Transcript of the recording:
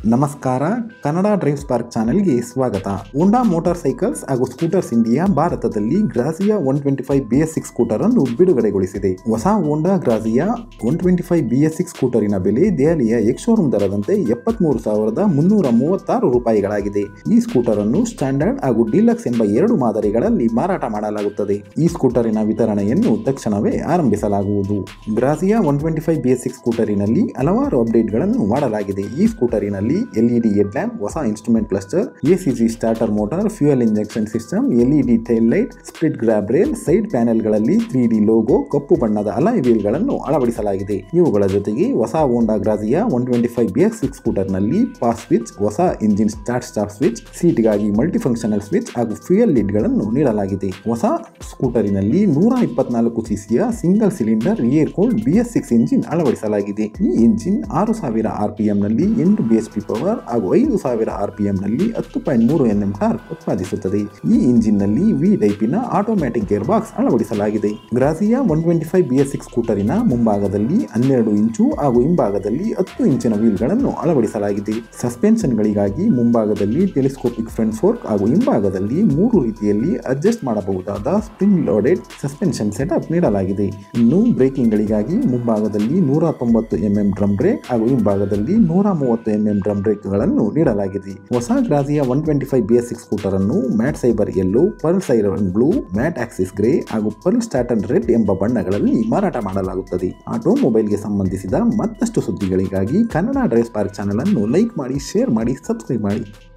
ನಮಸ್ಕಾರ Kannada drive spark ಚಾನೆಲ್ಗೆ ಸ್ವಾಗತ ಹೋಂಡಾ ಮೋಟಾರ್ ಸೈಕಲ್ಸ್ ಹಾಗೂ ಸ್ಕೂಟರ್ಸ್ ಇಂಡಿಯಾ ಭಾರತದಲ್ಲಿ Grazia one twenty five B S six scooter ಅನ್ನು ಬಿಡುಗಡೆಗೊಳಿಸಿದೆ ಹೊಸ Honda Grazia one twenty five B S six ಸ್ಕೂಟರಿನ ಬೆಲೆ ದೆಹಲಿಯ ಎಕ್ಶೋರೂಮ್ ದರದಂತೆ ಎಪ್ಪತ್ಮೂರು ಸಾವಿರದ ಮುನ್ನೂರ ಮೂವತ್ತಾರು ರೂಪಾಯಿಗಳಾಗಿದೆ ಈ ಸ್ಕೂಟರ್ ಅನ್ನು ಸ್ಟ್ಯಾಂಡರ್ಡ್ ಹಾಗೂ ಡಿಲಕ್ಸ್ ಎಂಬ ಎರಡು ಮಾದರಿಗಳಲ್ಲಿ ಮಾರಾಟ ಮಾಡಲಾಗುತ್ತದೆ ಈ ಸ್ಕೂಟರಿನ ವಿತರಣೆಯನ್ನು ತಕ್ಷಣವೇ ಆರಂಭಿಸಲಾಗುವುದು Grazia one twenty five B S six ಸ್ಕೂಟರಿನಲ್ಲಿ ಹಲವಾರು ಅಪ್ಡೇಟ್ಗಳನ್ನು ಮಾಡಲಾಗಿದೆ ಈ ಸ್ಕೂಟರಿನಲ್ಲಿ ಎಲ್ಇಡಿ ಹೆಡ್ ಲ್ಯಾಂಪ್ ಹೊಸ instrument cluster ACG starter motor fuel injection system LED tail light split grab rail side ಪ್ಯಾನೆಲ್ಗಳಲ್ಲಿ ತ್ರೀ ಡಿ ಲೋಗೋ ಕಪ್ಪು ಬಣ್ಣದ ಅಲಾಯ್ ವೀಲ್ಗಳನ್ನು ಅಳವಡಿಸಲಾಗಿದೆ ಇವುಗಳ ಜೊತೆಗೆ ಹೊಸ Honda Grazia one twenty five B X six ಸ್ಕೂಟರ್ನಲ್ಲಿ ಪಾಸ್ ಸ್ವಿಚ್ ಹೊಸ ಇಂಜಿನ್ ಸ್ಟಾರ್ಟ್ ಸ್ಟಾಪ್ ಸ್ವಿಚ್ ಸೀಟ್ಗಾಗಿ ಮಲ್ಟಿ ಫಂಕ್ಷನಲ್ ಸ್ವಿಚ್ ಹಾಗೂ ಫ್ಯೂಯಲ್ ಲಿಡ್ಗಳನ್ನು ನೀಡಲಾಗಿದೆ ಹೊಸ ಸ್ಕೂಟರಿನಲ್ಲಿ ನೂರ ಇಪ್ಪತ್ನಾಲ್ಕು ಸಿಸಿಯ single cylinder air cooled B S six engine ಅಳವಡಿಸಲಾಗಿದೆ ಈ ಇಂಜಿನ್ ಆರು ಸಾವಿರ ಆರ್ ಪಿ ಎಂನಲ್ಲಿ ಎಂಟು ಬಿ ಎಸ್ ಪಿ ಪವರ್ ಹಾಗೂ ಐದು ಸಾವಿರ ಆರ್ ಪಿ ಎಂನಲ್ಲಿ ಹತ್ತು ಪಾಯಿಂಟ್ ಮೂರು ಎನ್ ಎಂ ಟಾರ್ಕ್ ಉತ್ಪಾದಿಸುತ್ತದೆ ಈ ಇಂಜಿನ್ನಲ್ಲಿ ವಿ ಟೈಪಿನ ಆಟೋಮ್ಯಾಟಿಕ್ ಗೇರ್ ಬಾಕ್ಸ್ ಅಳವಡಿಸಲಾಗಿದೆ Grazia one twenty five B S six ಸ್ಕೂಟರಿನ ಮುಂಭಾಗದಲ್ಲಿ ಹನ್ನೆರಡು ಇಂಚು ಹಾಗೂ ಹಿಂಭಾಗದಲ್ಲಿ ಹತ್ತು ಇಂಚಿನ ವೀಲ್ಗಳನ್ನು ಅಳವಡಿಸಲಾಗಿದೆ ಸಸ್ಪೆನ್ಷನ್ಗಳಿಗಾಗಿ ಮುಂಭಾಗದಲ್ಲಿ ಟೆಲಿಸ್ಕೋಪಿಕ್ ಫ್ರಂಟ್ ಫೋರ್ಕ್ ಹಾಗೂ ಹಿಂಭಾಗದಲ್ಲಿ ಮೂರು ರೀತಿಯಲ್ಲಿ ಅಡ್ಜಸ್ಟ್ ಮಾಡಬಹುದಾದ ಸ್ಪ್ರಿಂಗ್ ಲೋಡೆಡ್ ಸಸ್ಪೆನ್ಷನ್ ಸೆಟಪ್ ನೀಡಲಾಗಿದೆ ಇನ್ನು ಬ್ರೇಕಿಂಗ್ಗಳಿಗಾಗಿ ಮುಂಭಾಗದಲ್ಲಿ ನೂರ ತೊಂಬತ್ತು ಎಂಎಂ ಡ್ರಮ್ ಬ್ರೇಕ್ ಹಾಗೂ ಹಿಂಭಾಗದಲ್ಲಿ ನೂರ ಮೂವತ್ತು ಎಂಎಂ ಡ್ರಮ್ ಬ್ರೇಕ್ಗಳನ್ನು ನೀಡಲಾಗಿದೆ ಹೊಸ Grazia one twenty five B S six scooter ಅನ್ನು matte cyber yellow pearl siren blue matte axis grey ಹಾಗೂ ಪರ್ಲ್ ಸ್ಟಾಟನ್ ರೆಡ್ ಎಂಬ ಬಣ್ಣಗಳಲ್ಲಿ ಮಾರಾಟ ಮಾಡಲಾಗುತ್ತದೆ ಆಟೋಮೊಬೈಲ್ಗೆ ಸಂಬಂಧಿಸಿದ ಮತ್ತಷ್ಟು ಸುದ್ದಿಗಳಿಗಾಗಿ ಕನ್ನಡ ಡ್ರೈವ್ ಪಾರ್ಕ್ ಚಾನಲ್ ಅನ್ನು ಲೈಕ್ ಮಾಡಿ ಶೇರ್ ಮಾಡಿ ಸಬ್ಸ್ಕ್ರೈಬ್ ಮಾಡಿ